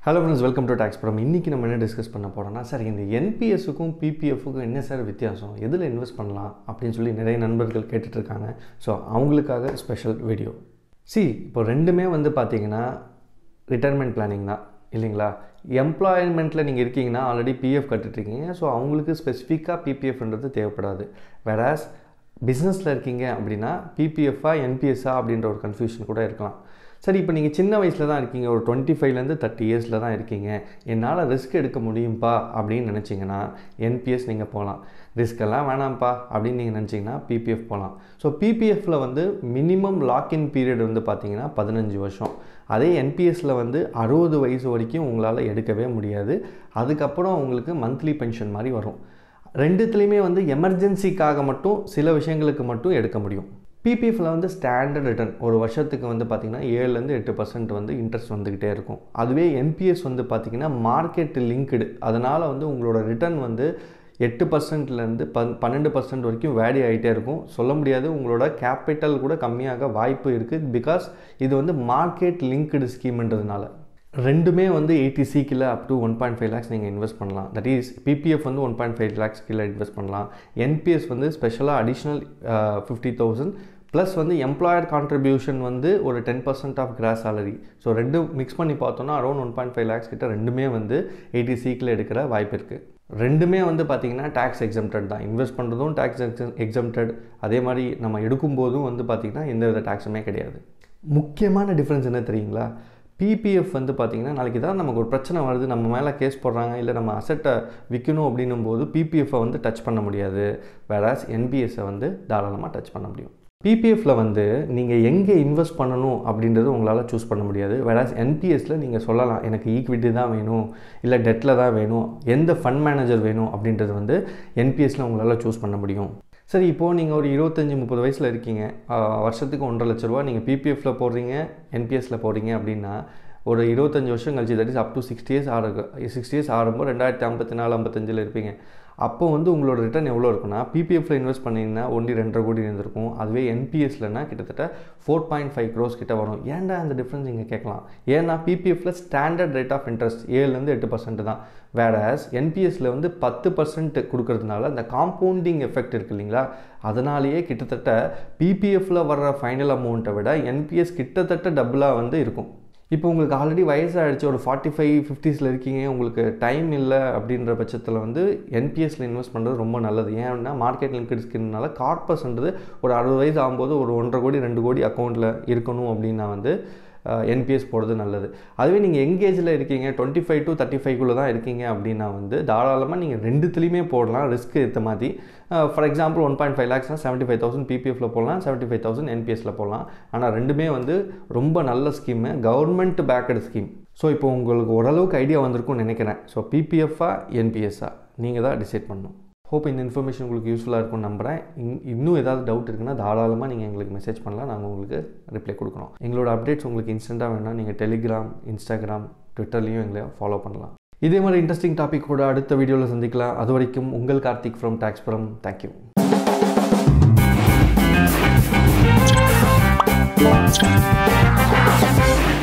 Hello friends welcome to Taxpuram இன்றைக்கி நம்ம என்ன டிஸ்கஸ் பண்ண போகிறோம்னா சார் இந்த என்பிஎஸ்ஸுக்கும் பிபிஎஃப்க்கும் என்ன சார் வித்தியாசம் எதில் இன்வெஸ்ட் பண்ணலாம் அப்படின்னு சொல்லி நிறைய நண்பர்கள் கேட்டுட்ருக்காங்க ஸோ அவங்களுக்காக ஸ்பெஷல் வீடியோ சி இப்போ ரெண்டுமே வந்து பார்த்தீங்கன்னா ரிட்டைர்மெண்ட் பிளானிங் தான் இல்லைங்களா எம்ப்ளாய்மெண்ட்டில் நீங்கள் இருக்கீங்கன்னா ஆல்ரெடி பிஎஃப் கட்டிட்ருக்கீங்க ஸோ அவங்களுக்கு ஸ்பெசிஃபிக்காக பிபிஎஃப்ன்றது தேவைப்படாது வேறாஸ் பிஸ்னஸில் இருக்கீங்க அப்படின்னா பிபிஎஃபா என்பிஎஸ்ஸா அப்படின்ற ஒரு கன்ஃபியூஷன் கூட இருக்கலாம் சரி இப்போ நீங்கள் சின்ன வயசில் தான் இருக்கீங்க ஒரு டுவெண்ட்டி ஃபைவ்லேருந்து தேர்ட்டி இயர்ஸில் தான் இருக்கீங்க என்னால் ரிஸ்க் எடுக்க முடியும்ப்பா அப்படின்னு நினச்சிங்கன்னா என்பிஎஸ் நீங்கள் போகலாம் ரிஸ்க்கெல்லாம் வேணாம்ப்பா அப்படின்னு நீங்கள் நினச்சிங்கன்னா பிபிஎஃப் போகலாம் ஸோ பிபிஎஃப்பில் வந்து மினிமம் லாக்இன் பீரியட் வந்து பார்த்தீங்கன்னா பதினஞ்சு வருஷம் அதே என்பிஎஸ்சில் வந்து அறுபது வயசு வரைக்கும் உங்களால் எடுக்கவே முடியாது அதுக்கப்புறம் உங்களுக்கு மந்த்லி பென்ஷன் மாதிரி வரும் ரெண்டுத்துலேயுமே வந்து எமர்ஜென்சிக்காக மட்டும் சில விஷயங்களுக்கு மட்டும் எடுக்க முடியும் பிபிஎஃப்பில் வந்து ஸ்டாண்டர்ட் ரிட்டர்ன் ஒரு வருஷத்துக்கு வந்து பார்த்திங்கன்னா ஏழுலேருந்து எட்டு பர்சன்ட் வந்து இன்ட்ரெஸ்ட் வந்துக்கிட்டே இருக்கும் அதுவே என்பிஎஸ் வந்து பார்த்திங்கன்னா மார்க்கெட் லிங்க்டு அதனால் வந்து உங்களோட ரிட்டர்ன் வந்து எட்டு பர்சன்ட்லேருந்து பன் பன்னெண்டு பர்சன்ட் வரைக்கும் வேல்யூ ஆகிட்டே இருக்கும் சொல்ல முடியாது உங்களோட கேபிட்டல் கூட கம்மியாக வாய்ப்பு இருக்குது பிகாஸ் இது வந்து மார்க்கெட் லிங்க்டு ஸ்கீம்ன்றதுனால ரெண்டுமே வந்து எயிட்டி சி கீழே up to one point five lakhs நீங்கள் இன்வெஸ்ட் பண்ணலாம் தட் இஸ் பிபிஎஃப் வந்து ஒன் பாயிண்ட் ஃபைவ் லேக்ஸ் கீழே இன்வெஸ்ட் பண்ணலாம் என்பிஎஸ் வந்து ஸ்பெஷலாக அடிஷ்னல் ஃபிஃப்டி தௌசண்ட் ப்ளஸ் வந்து எம்ப்ளாயர் கான்ட்ரிபியூஷன் வந்து ஒரு ten percent of gross salary so ரெண்டும் மிக்ஸ் பண்ணி பார்த்தோன்னா around one point five lakhs கிட்ட ரெண்டுமே வந்து எயிட்டி சிக்கில் எடுக்கிற வாய்ப்பு இருக்குது ரெண்டுமே வந்து பார்த்திங்கன்னா டேக்ஸ் எக்ஸம்டட் தான் இன்வெஸ்ட் பண்ணுறதும் டேக்ஸ் எக்ஸம்டட் அதே மாதிரி நம்ம எடுக்கும்போதும் வந்து பார்த்திங்கன்னா எந்த வித டேக்ஸுமே கிடையாது முக்கியமான டிஃப்ரென்ஸ் என்ன தெரியுங்களா பிபிஎஃப் வந்து பார்த்திங்கன்னா நாளைக்கு தான் நமக்கு ஒரு பிரச்சனை வருது நம்ம மேலே கேஸ் போடுறாங்க இல்லை நம்ம அசட்டை விற்கணும் அப்படின்னும் போது பிபிஎஃப்பை வந்து டச் பண்ண முடியாது வேறாஸ் என்பிஎஸ்ஸை வந்து தாராளமாக டச் பண்ண முடியும் பிபிஎஃப்பில் வந்து நீங்கள் எங்கே இன்வெஸ்ட் பண்ணணும் அப்படின்றது உங்களால் சூஸ் பண்ண முடியாது வேறாஸ் என்பிஎஸ்சில் நீங்கள் சொல்லலாம் எனக்கு ஈக்விட்டி தான் வேணும் இல்லை டெட்டில் தான் வேணும் எந்த ஃபண்ட் மேனேஜர் வேணும் அப்படின்றது வந்து என்பிஎஸ்சில் உங்களால் சூஸ் பண்ண முடியும் சரி இப்போது நீங்கள் ஒரு இருபத்தஞ்சி முப்பது வயசில் இருக்கீங்க வருஷத்துக்கு ஒன்றரை லட்ச ரூபா நீங்கள் பிபிஎஃப்பில் போடுறீங்க என்பிஎஸ்சில் போடுறீங்க அப்படின்னா ஒரு இருபத்தஞ்சி வருஷம் கழிச்சு that is up to sixty years ஆறு சிக்ஸ்டி இயர்ஸ் ஆகும்போது ரெண்டாயிரத்தி ஐம்பத்தி நாலு ஐம்பத்தஞ்சில் இருப்பீங்க அப்போ வந்து உங்களோட ரிட்டர்ன் எவ்வளோ இருக்குன்னா பிபிஎஃப்பில் இன்வெஸ்ட் பண்ணிங்கன்னா ஒன்லி ரெண்டரை கோடி இருந்திருக்கும் அதுவே என்பிஎஸ்லனா கிட்டத்தட்ட ஃபோர் பாயிண்ட் ஃபைவ் க்ரோஸ் கிட்ட வரும் ஏன்டா அந்த டிஃப்ரென்ஸ் நீங்கள் கேட்கலாம் ஏன்னா பிபிஎஃப்பில் ஸ்டாண்டர்ட் ரேட் ஆஃப் இன்ட்ரெஸ்ட் ஏழுலேருந்து எட்டு பர்சன்ட் தான் வேறஸ் என்பிஎஸ்சில் வந்து பத்து பர்சன்ட் கொடுக்கறதுனால அந்த காம்பவுண்டிங் எஃபெக்ட் இருக்குது இல்லைங்களா அதனாலேயே கிட்டத்தட்ட பிபிஎஃப்பில் வர்ற ஃபைனல் அமௌண்ட்டை விட என்பிஎஸ் கிட்டத்தட்ட டபுளாக வந்து இருக்கும் இப்போ உங்களுக்கு ஆல்ரெடி வயசாகிடுச்சு ஒரு ஃபார்ட்டி ஃபைவ் ஃபிஃப்டிஸில் இருக்கீங்க உங்களுக்கு டைம் இல்லை அப்படின்ற பட்சத்தில் வந்து என்பிஎஸ்சில் இன்வெஸ்ட் பண்ணுறது ரொம்ப நல்லது ஏன்னா மார்க்கெட் லிங்க்டு ஸ்கின்னால கார்பஸ்ன்றது ஒரு அறுபது வயசு ஆகும்போது ஒரு ஒன்றரை கோடி ரெண்டு கோடி அக்கௌண்ட்டில் இருக்கணும் அப்படின்னா வந்து என்பிஎஸ் போடுறது நல்லது அதுவே நீங்கள் எங்கேஜில் இருக்கீங்க டுவெண்ட்டி ஃபைவ் டு தேர்ட்டி ஃபைவ்க்குள்ளே தான் இருக்கீங்க அப்படின்னா வந்து தாராளமாக நீங்கள் ரெண்டுத்துலேயுமே போடலாம் ரிஸ்க் ஏற்ற மாதிரி for example one point five லேக்ஸ்னால் செவன்ட்டி ஃபைவ் தௌசண்ட் பிபிஎஃப்பில் போடலாம் செவன்ட்டி ஃபைவ் தௌசண்ட் என்பிஎஸில் போடலாம் ஆனால் ரெண்டுமே வந்து ரொம்ப நல்ல scheme government backed scheme so இப்போ உங்களுக்கு ஓரளவுக்கு ஐடியா வந்திருக்கும்னு நினைக்கிறேன் ஸோ பிபிஎஃபா என்பிஎஸ்ஸா நீங்கள் தான் டிசைட் பண்ணணும் ஹோப் இந்த இன்ஃபர்மேஷன் உங்களுக்கு யூஸ்ஃபுல்லாக இருக்கும்னு நம்புகிறேன் இன்னும் ஏதாவது டவுட் இருக்குன்னா தாராளமாக நீங்கள் எங்களுக்கு மெசேஜ் பண்ணலாம் நாங்கள் உங்களுக்கு ரிப்ளை கொடுக்குறோம் எங்களோட அப்டேட்ஸ் உங்களுக்கு இன்ஸ்டண்ட்டாக வேணால் நீங்கள் டெலிகிராம் இன்ஸ்டாகிராம் ட்விட்டர்லேயும் எங்களை ஃபாலோ பண்ணலாம் இதே மாதிரி இன்ட்ரெஸ்டிங் டாபிக் கூட அடுத்த வீடியோவில் சந்திக்கலாம் அது வரைக்கும் உங்கள் Karthik from Taxpuram thank you Thank you.